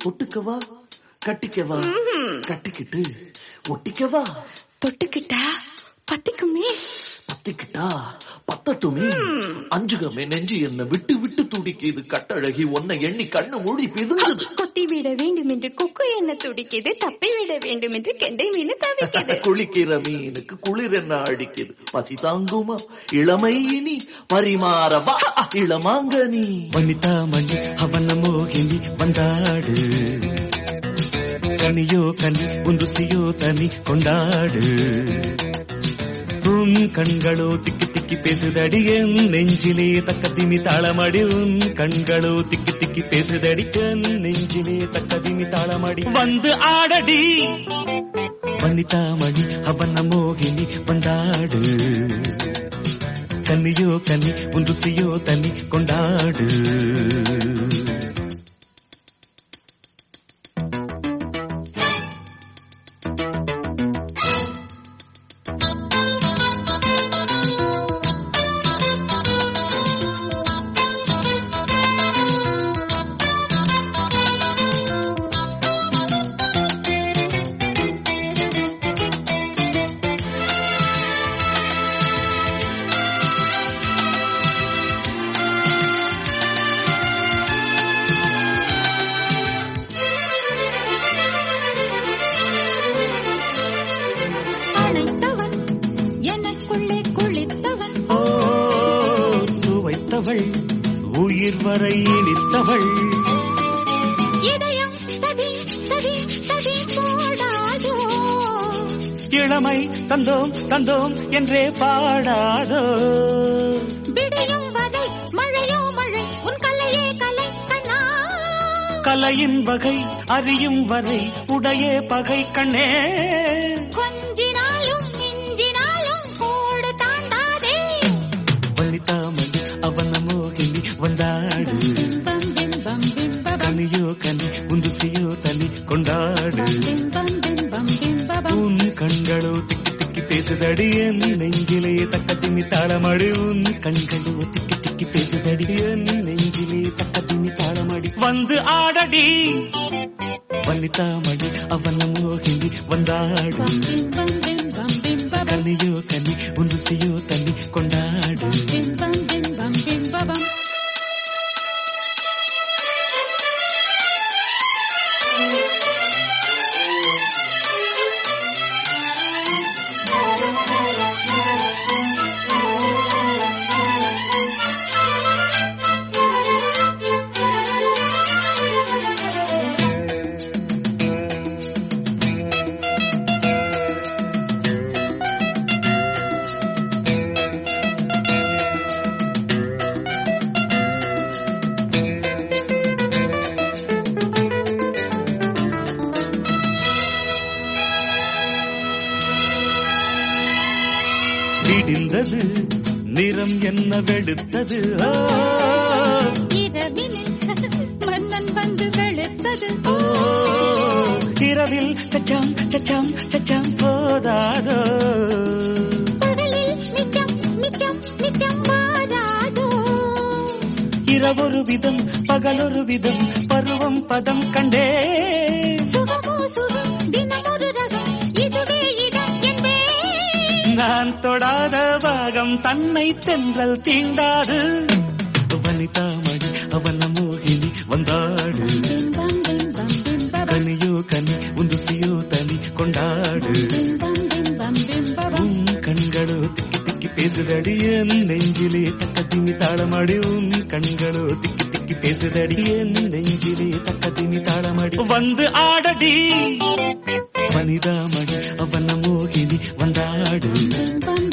தொட்டுக்கவா கட்டிக்கவா கட்டிக்கிட்டு ஒட்டிக்கவா தொட்டுக்கிட்டா பத்திக்குமே பத்திக்கிட்டா பத்தட்டுமே அஞ்சுகமே நெஞ்சு என்ன விட்டு விட்டு துடிக்குது கட்டழகி உன்னை எண்ணி கண்ணு மூடி பிதுங்குது கொத்தி விட வேண்டும் என்று கொக்கு என்ன துடிக்குது தப்பி விட வேண்டும் என்று கெண்டை மீன் தவிக்குது குளிக்கிற மீனுக்கு குளிர் என்ன அடிக்குது பசி தாங்குமா இளமை இனி பரிமாறவா இளமாங்கனி வனிதா மணி அவன மோகினி வந்தாடு கனியோ கனி உந்துசியோ தனி கொண்டாடு உன் கண்களோ திக்கி திக்கி பேசுதடி என் நெஞ்சிலே தக்க திமி தாளமடி உன் கண்களோ திக்கி திக்கி பேசுதடி என் நெஞ்சிலே தக்க திமி தாளமடி வந்து ஆடடி வனிதா மணி அவன மோகினி வந்தாடு கன்னியோ கனி உந்துசியோ தனி கொண்டாடு அணைத்தவன் எனக்குள்ளே குளித்தவன் ஓ சுவைத்தவள் உயிர் வரை இனித்தவள் இதயம் சதி சதி சதி போடாதோ இளமை தந்தோம் தந்தோம் என்றே பாடாதோ விடியும் வதை மழையோ மழை உன் கலையே கலை கண்ணா கலையின் வகை அறியும் வரை உடையே பகை கண்ணே கொஞ்சினாலும் மிஞ்சினாலும் கோடு தாண்டாதே வள்ளித்தாமணி அவன மோகினி வந்தாடு பம் பிம் பம் பிம் பபம் கனியோ கனி உந்துசியோ தனி கொண்டாடு பிம் பம் பிம் பம் பிம் பபம் உன் கண்களோ திக்கி திக்கி பேசுதடி என் நெஞ்சிலே தக்க திமி தாளமடி உன் கண்களோ திக்கி திக்கி பேசுதடி என் நெஞ்சிலே தக்க திமி தாளமடி வந்து ஆடடி வனிதாமடி அவன மோகினி வந்தாடு பம் பிம் பம் பிம் பம் பிம் பபம் கனியோ கனி உந்துசியோ தனி கொண்டாடு பிம் பம் பிம் பம் பிம் பபம் விடிந்தது நிறம் என்ன வெளுத்தது ஆ, இரவினில் மன்னன் வந்து வெளுத்தது ஓ, இரவில் சச்சாம் சச்சாம் சச்சாம் போதாதோ பகலில் நிச்சம் நிச்சம் நிச்சம் மாறாதோ இரவொரு விதம் பகலொரு விதம் பருவம் பதம் கண்டே சுகமோ சுகம் தினமொரு ரகம் இதுவே இடம் என்பேன் நான் தொடாத பாகம் தன்னை தென்றல் தீண்டாது வனிதாமணி அவன மோகினி வந்தாடு பிம் பம் பிம் பம் பிம் பபம் கனியோ கனி உந்துசியோ தனி கொண்டாடு பிம் பம் பிம் பம் பிம் பபம் உன் கண்களோ திக்கி திக்கி பேசுதடி என் நெஞ்சிலே தக்க திமி தாளமடி உன் கண்களோ திக்கி திக்கி பேசுதடி என் நெஞ்சிலே தக்க திமி தாளமடி வந்து ஆடடி வனிதாமடி அவன மோகினி வந்தாடு பிம் பம்